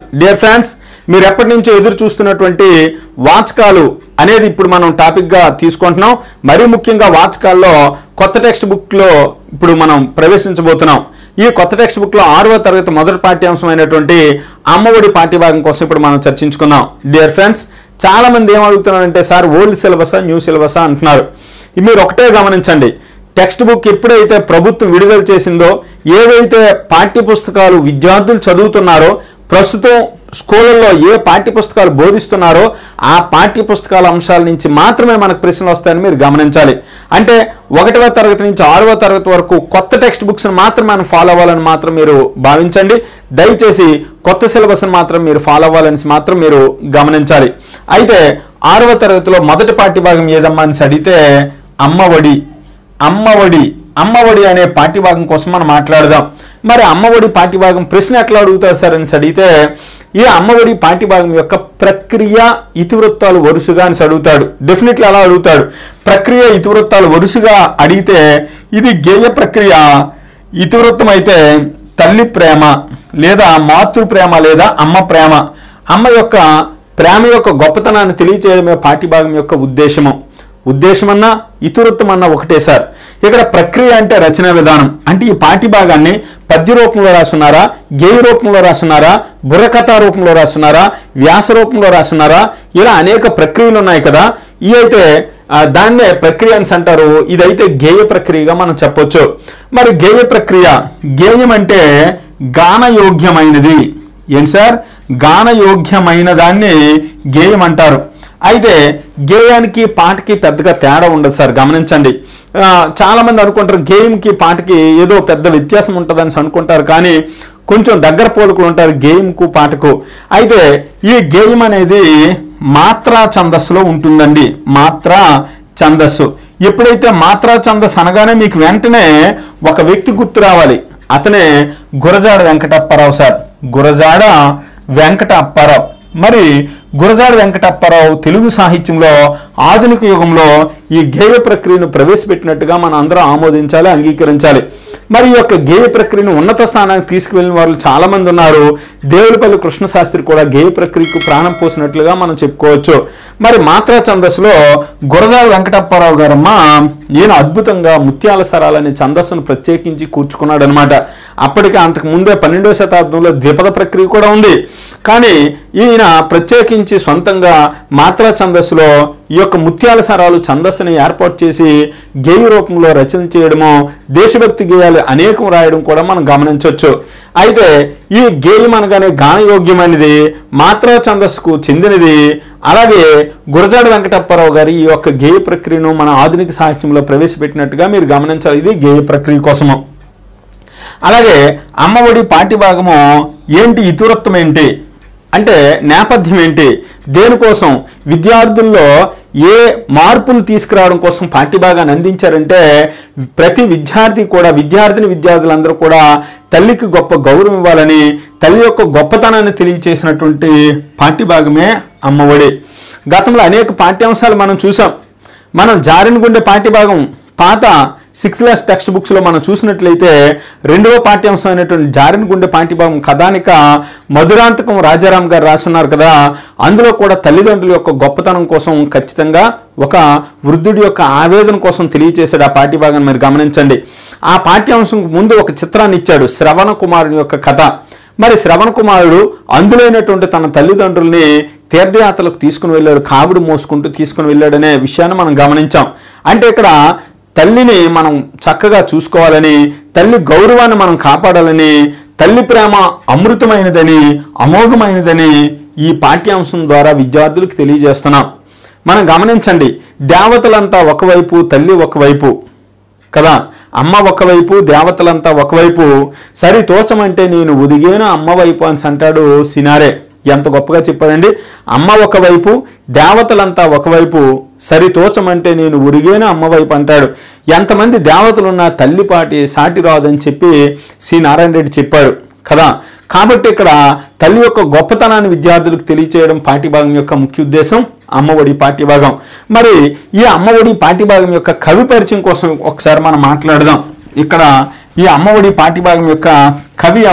dear friends మీరు ఎప్పటి నుంచో ఎదురు చూస్తున్నటువంటి వాచకాలు అనేది ఇప్పుడు మనం టాపిక్ గా తీసుకుంటున్నాం మరీ ముఖ్యంగా వాచకాల్లో కొత్త టెక్స్ట్ బుక్ లో ఇప్పుడు మనం ప్రవేశించబోతున్నాం ఈ కొత్త టెక్స్ట్ బుక్ లో ఆరవ తరగతి మొదటి పాఠ్యాంశమైనటువంటి అమ్మఒడి పాఠ్యభాగం కోసం ఇప్పుడు మనం చర్చించుకుందాం డియర్ ఫ్రెండ్స్ చాలా మంది ఏం అడుగుతున్నారంటే సార్ ఓల్డ్ సిలబసా న్యూ సిలబసా అంటున్నారు ఇది మీరు ఒకటే గమనించండి టెక్స్ట్ బుక్ ఎప్పుడైతే ప్రభుత్వం విడుదల చేసిందో ఏవైతే పాఠ్య పుస్తకాలు విద్యార్థులు చదువుతున్నారో ప్రస్తుతం స్కూళ్ళల్లో ఏ పాఠ్య పుస్తకాలు బోధిస్తున్నారో ఆ పాఠ్య పుస్తకాల అంశాల నుంచి మాత్రమే మనకు ప్రశ్నలు వస్తాయని మీరు గమనించాలి అంటే ఒకటవ తరగతి నుంచి ఆరవ తరగతి వరకు కొత్త టెక్స్ట్ బుక్స్ మాత్రం మనం ఫాలో అవ్వాలని మాత్రం మీరు భావించండి దయచేసి కొత్త సిలబస్ మాత్రం మీరు ఫాలో అవ్వాలని మాత్రం మీరు గమనించాలి అయితే ఆరవ తరగతిలో మొదటి పాఠ్యభాగం ఏదమ్మా అని అడిగితే అమ్మఒడి అమ్మఒడి అమ్మఒడి అనే పాఠ్యభాగం కోసం మనం మాట్లాడదాం మరి అమ్మఒడి పాఠ్యభాగం ప్రశ్న ఎట్లా అడుగుతారు సార్ అని అడిగితే ఈ అమ్మఒడి పాఠ్యభాగం యొక్క ప్రక్రియ ఇతివృత్తాలు వరుసగా అని అడుగుతాడు డెఫినెట్లీ అలా అడుగుతాడు ప్రక్రియ ఇతివృత్తాలు వరుసగా అడిగితే ఇది గేయ ప్రక్రియ ఇతివృత్తం అయితే తల్లి ప్రేమ లేదా మాతృ ప్రేమ లేదా అమ్మ ప్రేమ అమ్మ యొక్క ప్రేమ యొక్క గొప్పతనాన్ని తెలియచేయడమే పాఠ్యభాగం యొక్క ఉద్దేశము ఉద్దేశమన్నా ఇతివృత్తమన్నా ఒకటే సార్ ఇక్కడ ప్రక్రియ అంటే రచన విధానం అంటే ఈ పాఠ్య భాగాన్ని పద్య రూపంలో రాసున్నారా గేయ రూపంలో రాసున్నారా బుర్రకథ రూపంలో రాసున్నారా వ్యాస రూపంలో రాసున్నారా ఇలా అనేక ప్రక్రియలు ఉన్నాయి కదా ఈ అయితే ఆ, దాన్నే ప్రక్రియ అని అంటారు ఇదైతే గేయ ప్రక్రియగా మనం చెప్పొచ్చు మరి గేయ ప్రక్రియ గేయం అంటే గానయోగ్యమైనది ఏంటి సార్ గానయోగ్యమైన దాన్ని గేయం అంటారు అయితే గేయానికి పాటకి పెద్దగా తేడా ఉండదు సార్ గమనించండి ఆ, చాలా మంది అనుకుంటారు గేయంకి పాటకి ఏదో పెద్ద వ్యత్యాసం ఉంటుందని అనుకుంటారు కానీ కొంచెం దగ్గర పోలుకులు ఉంటారు గేయంకు పాటకు అయితే ఈ గేయం అనేది మాత్రా ఛందస్సులో ఉంటుందండి మాత్రా ఛందస్సు ఎప్పుడైతే మాత్రా ఛందస్సు అనగానే మీకు వెంటనే ఒక వ్యక్తి గుర్తు రావాలి అతనే గురజాడ వెంకటప్పారావు సార్ గురజాడ వెంకట అప్పారావు మరి గురజాడ వెంకటప్పారావు తెలుగు సాహిత్యంలో ఆధునిక యుగంలో ఈ గేయ ప్రక్రియను ప్రవేశపెట్టినట్టుగా మనం అందరం ఆమోదించాలి అంగీకరించాలి మరి ఈ యొక్క గేయ ప్రక్రియను ఉన్నత స్థానానికి తీసుకువెళ్ళిన వాళ్ళు చాలా మంది ఉన్నారు దేవులపల్లి కృష్ణ శాస్త్రి కూడా గేయ ప్రక్రియకు ప్రాణం పోసినట్లుగా మనం చెప్పుకోవచ్చు మరి మాత్రా ఛందస్సులో గురజాడ వెంకటప్పారావు గారమ్మ ఈయన అద్భుతంగా ముత్యాల సరాలనే ఛందస్సును ప్రత్యేకించి కూర్చుకున్నాడు అనమాట అప్పటికి అంతకు ముందే పన్నెండవ శతాబ్దంలో ద్విపద ప్రక్రియ కూడా ఉంది కానీ ఈయన ప్రత్యేకించి సొంతంగా మాత్రా ఛందస్సులో ఈ యొక్క ముత్యాల సరాలు ఛందస్సుని ఏర్పాటు చేసి గేయ రూపంలో రచన చేయడము దేశభక్తి గేయాలు అనేకం రాయడం కూడా మనం గమనించవచ్చు అయితే ఈ గేయం అనగానే గానయోగ్యమైనది మాత్రా ఛందస్సుకు చెందినది అలాగే గురజాడ వెంకటప్పారావు గారి ఈ యొక్క గేయ ప్రక్రియను మన ఆధునిక సాహిత్యంలో ప్రవేశపెట్టినట్టుగా మీరు గమనించాలి ఇది గేయ ప్రక్రియ కోసము అలాగే అమ్మఒడి పాఠ్యభాగము ఏంటి ఇతివృత్తం ఏంటి అంటే నేపథ్యం ఏంటి దేనికోసం విద్యార్థుల్లో ఏ మార్పులు తీసుకురావడం కోసం పాఠ్యభాగాన్ని అందించారంటే ప్రతి విద్యార్థి కూడా విద్యార్థిని విద్యార్థులందరూ కూడా తల్లికి గొప్ప గౌరవం ఇవ్వాలని తల్లి యొక్క గొప్పతనాన్ని తెలియచేసినటువంటి పాఠ్యభాగమే అమ్మఒడి గతంలో అనేక పాఠ్యాంశాలు మనం చూసాం మనం జారిన గుండె పాఠ్యభాగం పాత సిక్స్త్ క్లాస్ టెక్స్ట్ బుక్స్లో మనం చూసినట్లయితే రెండవ పాఠ్యాంశం అయినటువంటి జారిన గుండె పాఠ్యభాగం కథానిక మధురాంతకం రాజారాం గారు రాసున్నారు కదా అందులో కూడా తల్లిదండ్రుల యొక్క గొప్పతనం కోసం ఖచ్చితంగా ఒక వృద్ధుడి యొక్క ఆవేదన కోసం తెలియచేశాడు ఆ పాఠ్యభాగాన్ని మీరు గమనించండి ఆ పాఠ్యాంశం ముందు ఒక చిత్రాన్ని ఇచ్చాడు శ్రవణ కుమారుని యొక్క కథ మరి శ్రవణ కుమారుడు అందులోనటువంటి తన తల్లిదండ్రుల్ని తీర్థయాత్రలకు తీసుకుని వెళ్ళాడు కావిడి మోసుకుంటూ తీసుకుని వెళ్ళాడనే విషయాన్ని మనం గమనించాం అంటే ఇక్కడ తల్లిని మనం చక్కగా చూసుకోవాలని తల్లి గౌరవాన్ని మనం కాపాడాలని తల్లి ప్రేమ అమృతమైనదని అమోఘమైనదని ఈ పాఠ్యాంశం ద్వారా విద్యార్థులకు తెలియజేస్తున్నాం మనం గమనించండి దేవతలంతా ఒకవైపు తల్లి ఒకవైపు కదా అమ్మ ఒకవైపు దేవతలంతా ఒకవైపు సరి తోచమంటే నేను ఒదిగేను అమ్మ వైపు అని అంటాడు సినారే ఎంత గొప్పగా చెప్పాడండి అమ్మ ఒకవైపు దేవతలంతా ఒకవైపు సరి తోచమంటే నేను ఉరిగేను అమ్మ వైపు అంటాడు ఎంతమంది దేవతలున్నా తల్లిపాటి సాటి రాదని చెప్పి సి నారాయణ రెడ్డి చెప్పాడు కదా కాబట్టి ఇక్కడ తల్లి యొక్క గొప్పతనాన్ని విద్యార్థులకు తెలియచేయడం పాఠ్యభాగం యొక్క ముఖ్య ఉద్దేశం అమ్మఒడి పాఠ్యభాగం మరి ఈ అమ్మఒడి పాఠ్యభాగం యొక్క కవి పరిచయం కోసం ఒకసారి మనం మాట్లాడదాం ఇక్కడ ఈ అమ్మఒడి పాఠ్యభాగం యొక్క కవి ఎవరు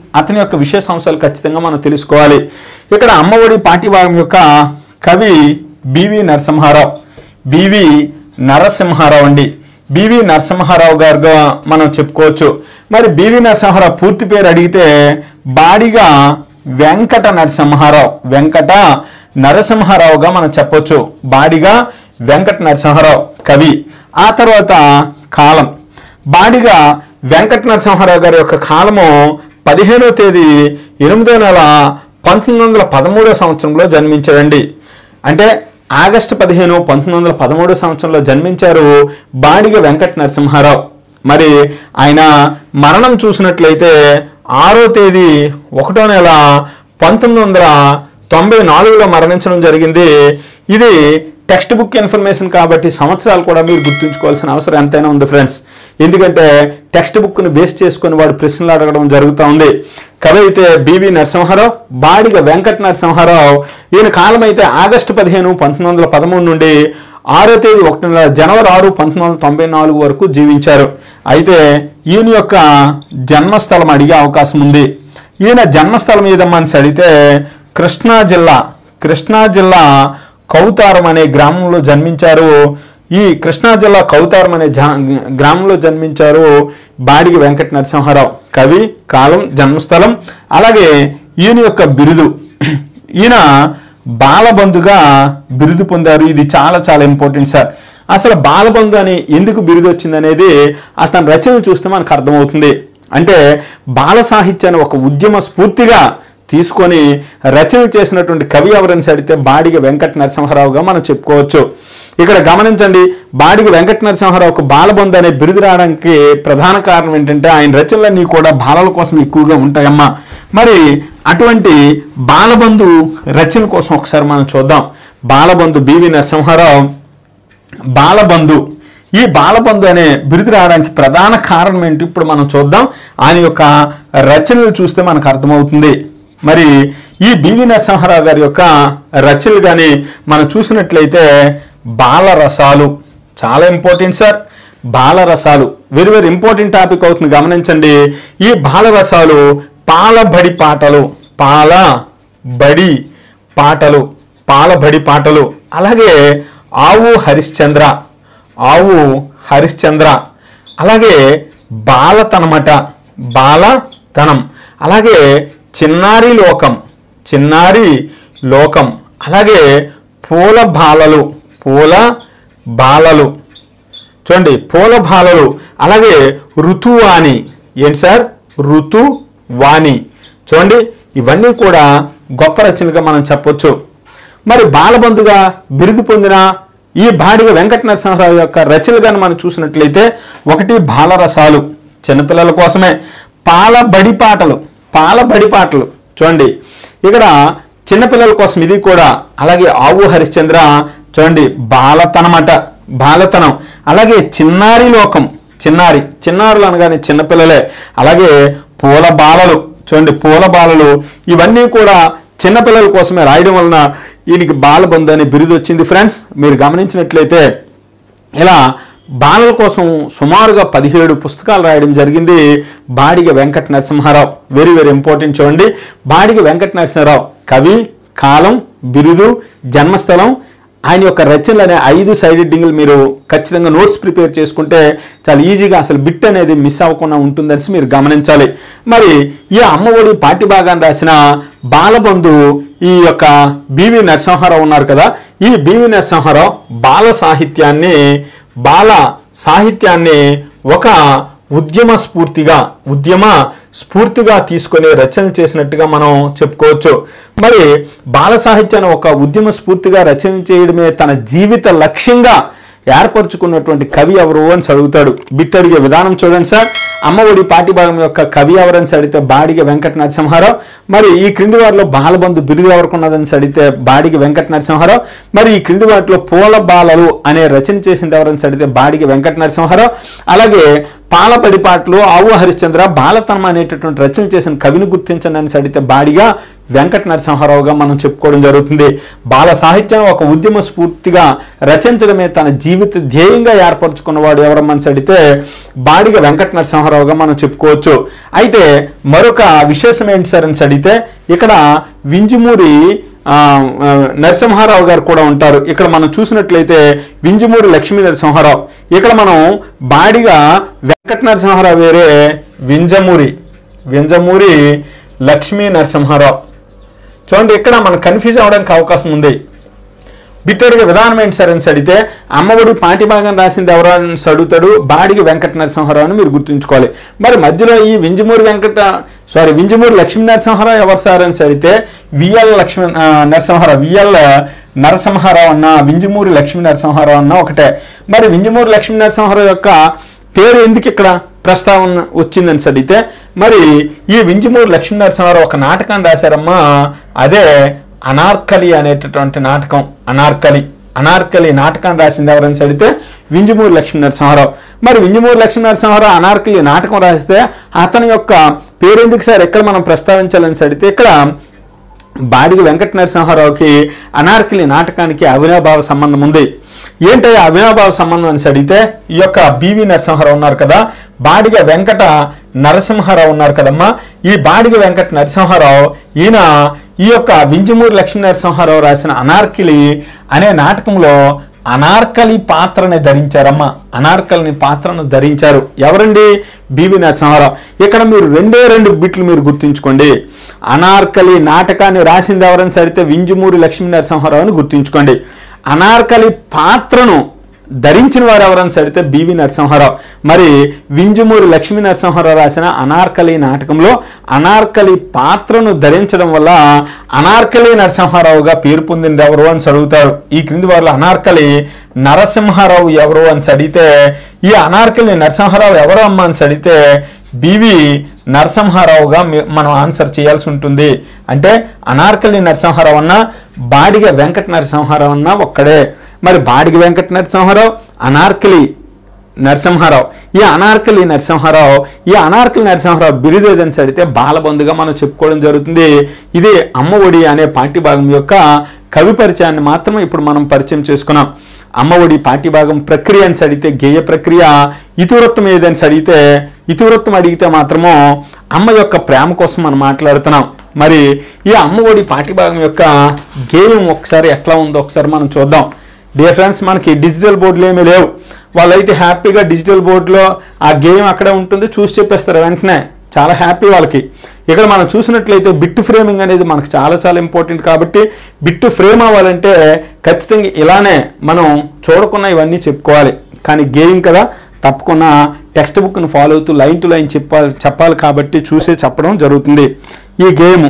అతని యొక్క విశేషాంశాలు ఖచ్చితంగా మనం తెలుసుకోవాలి ఇక్కడ అమ్మఒడి పాఠ్యభాగం యొక్క కవి బివి నరసింహారావు బివి నరసింహారావు అండి బివి నరసింహారావు గారుగా మనం చెప్పుకోవచ్చు మరి బివి నరసింహారావు పూర్తి పేరు అడిగితే బాడిగా వెంకట నరసింహారావు వెంకట నరసింహారావుగా మనం చెప్పొచ్చు బాడిగా వెంకట నరసింహారావు కవి ఆ తర్వాత కాలం బాడిగా వెంకట నరసింహారావు గారి యొక్క కాలము పదిహేనో తేదీ ఎనిమిదో నెల పంతొమ్మిది వందల పదమూడో సంవత్సరంలో జన్మించాడండి అంటే ఆగస్టు పదిహేను పంతొమ్మిది వందల పదమూడో సంవత్సరంలో జన్మించారు బాడిగ వెంకట నరసింహారావు మరి ఆయన మరణం చూసినట్లయితే ఆరో తేదీ ఒకటో నెల పంతొమ్మిది వందల తొంభై నాలుగులో మరణించడం జరిగింది ఇది టెక్స్ట్ బుక్ ఇన్ఫర్మేషన్ కాబట్టి సంవత్సరాలు కూడా మీరు గుర్తుంచుకోవాల్సిన అవసరం ఎంతైనా ఉంది ఫ్రెండ్స్ ఎందుకంటే టెక్స్ట్ బుక్ను బేస్ చేసుకొని వాడు ప్రశ్నలు అడగడం జరుగుతూ ఉంది కవి అయితే బివి నరసింహారావు బాడిగ వెంకట నరసింహారావు ఈయన కాలం అయితే ఆగస్టు పదిహేను పంతొమ్మిది వందల పదమూడు నుండి ఆరో తేదీ ఒకటి నెల జనవరి ఆరు పంతొమ్మిది వందల తొంభై నాలుగు వరకు జీవించారు అయితే ఈయన యొక్క జన్మస్థలం అడిగే అవకాశం ఉంది ఈయన జన్మస్థలం ఏదమ్మని అడిగితే కృష్ణా జిల్లా కృష్ణా జిల్లా కౌతారం అనే గ్రామంలో జన్మించారు ఈ కృష్ణా జిల్లా కౌతారం అనే జా- గ్రామంలో జన్మించారు బాడిగి వెంకట నరసింహారావు కవి కాలం జన్మస్థలం అలాగే ఈయన యొక్క బిరుదు ఈయన బాలబంధుగా బిరుదు పొందారు ఇది చాలా చాలా ఇంపార్టెంట్ సార్ అసలు బాలబంధు అని ఎందుకు బిరుదు వచ్చింది అనేది అతని రచన చూస్తే మనకు అర్థమవుతుంది అంటే బాల సాహిత్యాన్ని ఒక ఉద్యమ స్ఫూర్తిగా తీసుకొని రచన చేసినటువంటి కవి ఎవరని అడిగితే బాడిగ వెంకట నరసింహారావుగా మనం చెప్పుకోవచ్చు ఇక్కడ గమనించండి బాడిగ వెంకట నరసింహారావుకు బాలబంధు అనే బిరుదు రావడానికి ప్రధాన కారణం ఏంటంటే ఆయన రచనలన్నీ కూడా బాలల కోసం ఎక్కువగా ఉంటాయమ్మా మరి అటువంటి బాలబంధు రచన కోసం ఒకసారి మనం చూద్దాం బాలబంధు బివి నరసింహారావు బాలబంధు ఈ బాలబంధు అనే బిరుదు రావడానికి ప్రధాన కారణం ఏంటి ఇప్పుడు మనం చూద్దాం ఆయన యొక్క రచనలు చూస్తే మనకు అర్థమవుతుంది మరి ఈ బివి నరసింహారావు గారి యొక్క రచనలు కానీ మనం చూసినట్లయితే బాలరసాలు చాలా ఇంపార్టెంట్ సార్ బాలరసాలు వెరీ వెరీ ఇంపార్టెంట్ టాపిక్ అవుతుంది గమనించండి ఈ బాలరసాలు పాలబడి పాటలు పాల బడి పాటలు పాలబడి పాటలు అలాగే ఆవు హరిశ్చంద్ర ఆవు హరిశ్చంద్ర అలాగే బాలతనమట బాలతనం అలాగే చిన్నారి లోకం చిన్నారి లోకం అలాగే పూల బాలలు పూల బాలలు చూడండి పూల బాలలు అలాగే ఋతువాణి ఏంటి సార్ ఋతువాణి చూడండి ఇవన్నీ కూడా గొప్ప రచనగా మనం చెప్పొచ్చు మరి బాలబంధుగా బిరుదు పొందిన ఈ బాడిగ వెంకట నరసింహారావు యొక్క రచనలుగా మనం చూసినట్లయితే ఒకటి బాలరసాలు చిన్నపిల్లల కోసమే పాల బడి పాటలు పాల బడి పాటలు చూడండి ఇక్కడ చిన్నపిల్లల కోసం ఇది కూడా అలాగే ఆవు హరిశ్చంద్ర చూడండి బాలతనమట బాలతనం అలాగే చిన్నారి లోకం చిన్నారి చిన్నారులు అనగానే చిన్నపిల్లలే అలాగే పూల బాలలు చూడండి పూల బాలలు ఇవన్నీ కూడా చిన్నపిల్లల కోసమే రాయడం వలన ఈయనకి బాలబంధు అనే బిరుదు వచ్చింది ఫ్రెండ్స్ మీరు గమనించినట్లయితే ఇలా బాలల కోసం సుమారుగా పదిహేడు పుస్తకాలు రాయడం జరిగింది Badiga Venkata Narasimharao very very important చూడండి బాడిగ వెంకట నరసింహారావు కవి కాలం బిరుదు జన్మస్థలం ఆయన యొక్క రచనలు అనే ఐదు సైడ్ హెడ్డింగ్లు మీరు ఖచ్చితంగా నోట్స్ ప్రిపేర్ చేసుకుంటే చాలా ఈజీగా అసలు బిట్ అనేది మిస్ అవ్వకుండా ఉంటుందని మీరు గమనించాలి మరి ఈ అమ్మఒడి పాఠ్యభాగాన్ని రాసిన బాలబంధు ఈ యొక్క బివి నరసింహారావు ఉన్నారు కదా ఈ బివి నరసింహారావు బాల సాహిత్యాన్ని బాల సాహిత్యాన్ని ఒక ఉద్యమ స్ఫూర్తిగా ఉద్యమ స్ఫూర్తిగా తీసుకొని రచన చేసినట్టుగా మనం చెప్పుకోవచ్చు మరి బాల సాహిత్యాన్ని ఒక ఉద్యమ స్ఫూర్తిగా రచన చేయడమే తన జీవిత లక్ష్యంగా ఏర్పరచుకున్నటువంటి కవి ఎవరు అని అడుగుతాడు బిట్ అడిగే విధానం చూడండి సార్ అమ్మఒడి పాఠ్యభాగం యొక్క కవి ఎవరని అడిగితే బాడిగ వెంకట నరసింహారావు మరి ఈ క్రింది వారిలో బాలబంధు బిరుదు ఎవరికి ఉన్నదని అడిగితే బాడిగ వెంకట నరసింహారావు మరి ఈ క్రింది వాటిలో పూల బాలలు అనే రచన చేసింది ఎవరని అడిగితే బాడిగ వెంకట నరసింహారావు అలాగే పాలపడి పాటలు ఆవు హరిశ్చంద్ర బాలతనం అనేటటువంటి రచన చేసిన కవిని గుర్తించండి అని అడిగితే బాడిగా వెంకట నరసింహారావుగా మనం చెప్పుకోవడం జరుగుతుంది బాల సాహిత్యం ఒక ఉద్యమ స్ఫూర్తిగా రచించడమే తన జీవిత ధ్యేయంగా ఏర్పరచుకున్నవాడు ఎవరు మనసు అడిగితే బాడిగ వెంకట నరసింహారావుగా మనం చెప్పుకోవచ్చు అయితే మరొక విశేషం ఏంటి సార్ అని అడిగితే ఇక్కడ వింజమూరి ఆ, ఆ, నరసింహారావు గారు కూడా ఉంటారు ఇక్కడ మనం చూసినట్లయితే వింజమూరి లక్ష్మీ నరసింహారావు ఇక్కడ మనం బాడిగా వెంకట నరసింహారావు వేరే వింజమూరి వింజమూరి లక్ష్మీ నరసింహారావు చూడండి ఇక్కడ మనం కన్ఫ్యూజ్ అవడానికి అవకాశం ఉంది బిట్టడిగా విధానం ఏంటి సార్ అని అడిగితే అమ్మఒడి పాటి భాగం రాసింది ఎవరు అని అడుగుతాడు బాడిగి వెంకట నరసింహారావు అని మీరు గుర్తుంచుకోవాలి మరి మధ్యలో ఈ వింజమూరి వెంకట సారీ వింజమూరి లక్ష్మీ నరసింహారావు ఎవరు సార్ అని అడిగితే విఎల్ లక్ష్మీ ఆ, నరసింహారావు విఎల్ నరసింహారావు అన్న వింజమూరి లక్ష్మీ నరసింహారావు అన్న ఒకటే మరి వింజమూరి లక్ష్మీ నరసింహారావు యొక్క పేరు ఎందుకు ఇక్కడ ప్రస్తావన వచ్చిందని అడిగితే మరి ఈ వింజమూరి లక్ష్మీ నరసింహారావు ఒక నాటకాన్ని రాశారమ్మా అదే అనార్కలి అనేటటువంటి నాటకం అనార్కలి అనార్కలి నాటకాన్ని రాసింది ఎవరని అడిగితే వింజమూరి లక్ష్మీ నరసింహారావు మరి వింజమూరి లక్ష్మీ నరసింహారావు అనార్కలి నాటకం రాస్తే అతని యొక్క పేరు ఎందుకు సార్ ఎక్కడ మనం ప్రస్తావించాలని అడిగితే ఇక్కడ బాడిగ వెంకట నరసింహారావుకి అనార్కలి నాటకానికి అవినాభావ సంబంధం ఉంది ఏంటయ్యా అవినాభావ సంబంధం అని అడిగితే ఈ యొక్క బివి నరసింహారావు ఉన్నారు కదా బాడిగ వెంకట నరసింహారావు ఉన్నారు కదమ్మా ఈ బాడిగ వెంకట నరసింహారావు ఈయన ఈ యొక్క వింజమూరి లక్ష్మీ నరసింహారావు రాసిన అనార్కిలి అనే నాటకంలో అనార్కలి పాత్రని ధరించారమ్మా అనార్కలిని పాత్రను ధరించారు ఎవరండి బివి నరసింహారావు ఇక్కడ మీరు రెండే రెండు బిట్లు మీరు గుర్తుంచుకోండి అనార్కలి నాటకాన్ని రాసింది ఎవరని సడితే వింజమూరి లక్ష్మీ నరసింహారావు అని గుర్తుంచుకోండి అనార్కలి పాత్రను ధరించిన వారు ఎవరని సడితే బివి నరసింహారావు మరి వింజమూరి లక్ష్మీ నరసింహారావు రాసిన అనార్కలి నాటకంలో అనార్కలి పాత్రను ధరించడం వల్ల అనార్కలి నరసింహారావుగా పేరు పొందింది ఎవరు అని అడుగుతారు ఈ క్రింది వారిలో అనార్కలి నరసింహారావు ఎవరు అని అడిగితే ఈ అనార్కలి నరసింహారావు ఎవరు అమ్మ అని అడిగితే బివి నరసింహారావుగా మీ- మనం ఆన్సర్ చేయాల్సి ఉంటుంది అంటే అనార్కలి నరసింహారావు అన్న బాడిగ వెంకట నరసింహారావు అన్న ఒక్కడే మరి బాడిగ వెంకట నరసింహారావు అనార్కలి నరసింహారావు ఈ అనార్కలి నరసింహారావు ఈ అనార్కలి నరసింహారావు బిరుదేదని అడిగితే బాలబంధుగా మనం చెప్పుకోవడం జరుగుతుంది ఇది అమ్మ ఒడి అనే పాఠ్యభాగం యొక్క కవి పరిచయాన్ని మాత్రమే ఇప్పుడు మనం పరిచయం చేసుకున్నాం అమ్మ ఒడి పాఠ్యభాగం ప్రక్రియ అని అడిగితే గేయ ప్రక్రియ ఇతివృత్తం ఏదని అడిగితే ఇతివృత్తం అడిగితే మాత్రము అమ్మ యొక్క ప్రేమ కోసం మనం మాట్లాడుతున్నాం మరి ఈ అమ్మ ఒడి పాఠ్యభాగం యొక్క గేయం ఒకసారి ఎట్లా ఉందో ఒకసారి మనం చూద్దాం డియర్ ఫ్రెండ్స్ మనకి డిజిటల్ బోర్డులు ఏమీ లేవు వాళ్ళైతే హ్యాపీగా డిజిటల్ బోర్డులో ఆ గేమ్ అక్కడే ఉంటుంది చూసి చెప్పేస్తారు వెంటనే చాలా హ్యాపీ వాళ్ళకి ఇక్కడ మనం చూసినట్లయితే బిట్ ఫ్రేమింగ్ అనేది మనకు చాలా చాలా ఇంపార్టెంట్ కాబట్టి బిట్ ఫ్రేమ్ అవ్వాలంటే ఖచ్చితంగా ఇలానే మనం చూడకుండా ఇవన్నీ చెప్పుకోవాలి కానీ గేమ్ కదా తప్పకుండా టెక్స్ట్ బుక్ను ఫాలో అవుతూ లైన్ టు లైన్ చెప్పాలి చెప్పాలి కాబట్టి చూసే చెప్పడం జరుగుతుంది ఈ గేమ్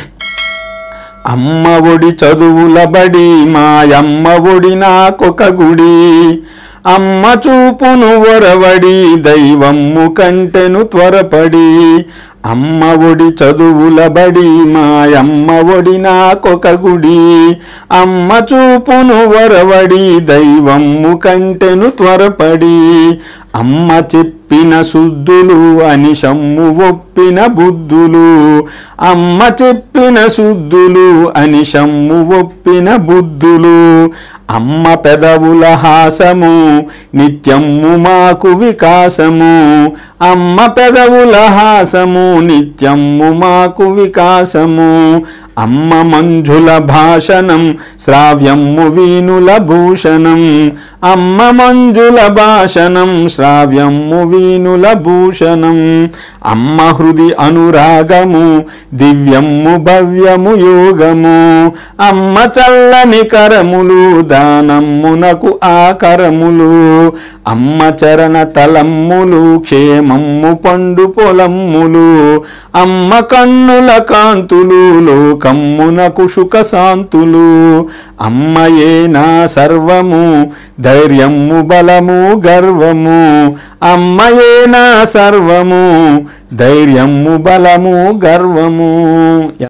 అమ్మ ఒడి చదువుల బడి మాయమ్మ ఒడి నాకొక గుడి అమ్మ చూపును వరవడి దైవమ్ము కంటెను త్వరపడి అమ్మ ఒడి చదువుల బడి మాయమ్మ ఒడి నాకొక గుడి అమ్మ చూపును వరవడి దైవమ్ము కంటెను త్వరపడి అమ్మ చెప్పిన శుద్ధులు అని షమ్ము ఒప్పిన బుద్ధులు అమ్మ చెప్పిన శుద్ధులు అని షమ్ము ఒప్పిన బుద్ధులు అమ్మ పెదవుల హాసము నిత్యము మాకు వికాసము అమ్మ పెదవుల హాసము నిత్యము మాకు వికాసము అమ్మ మంజుల భాషణం శ్రావ్యము వీనుల భూషణం అమ్మ మంజుల భాషణం శ్రావ్యము వీనుల భూషణం అమ్మ హృది అనురాగము దివ్యము భవ్యము యోగము అమ్మ చల్లని కరములు దానమ్మునకు ఆకరములు అమ్మ చరణ తలమ్ములు క్షేమమ్ము పండు పొలమ్ములు అమ్మ కన్నుల కాంతులు లోకమ్మునకు సుఖ శాంతులు అమ్మయే నా సర్వము ధైర్యము బలము గర్వము అమ్మయే నా సర్వము ధైర్యము బలము గర్వము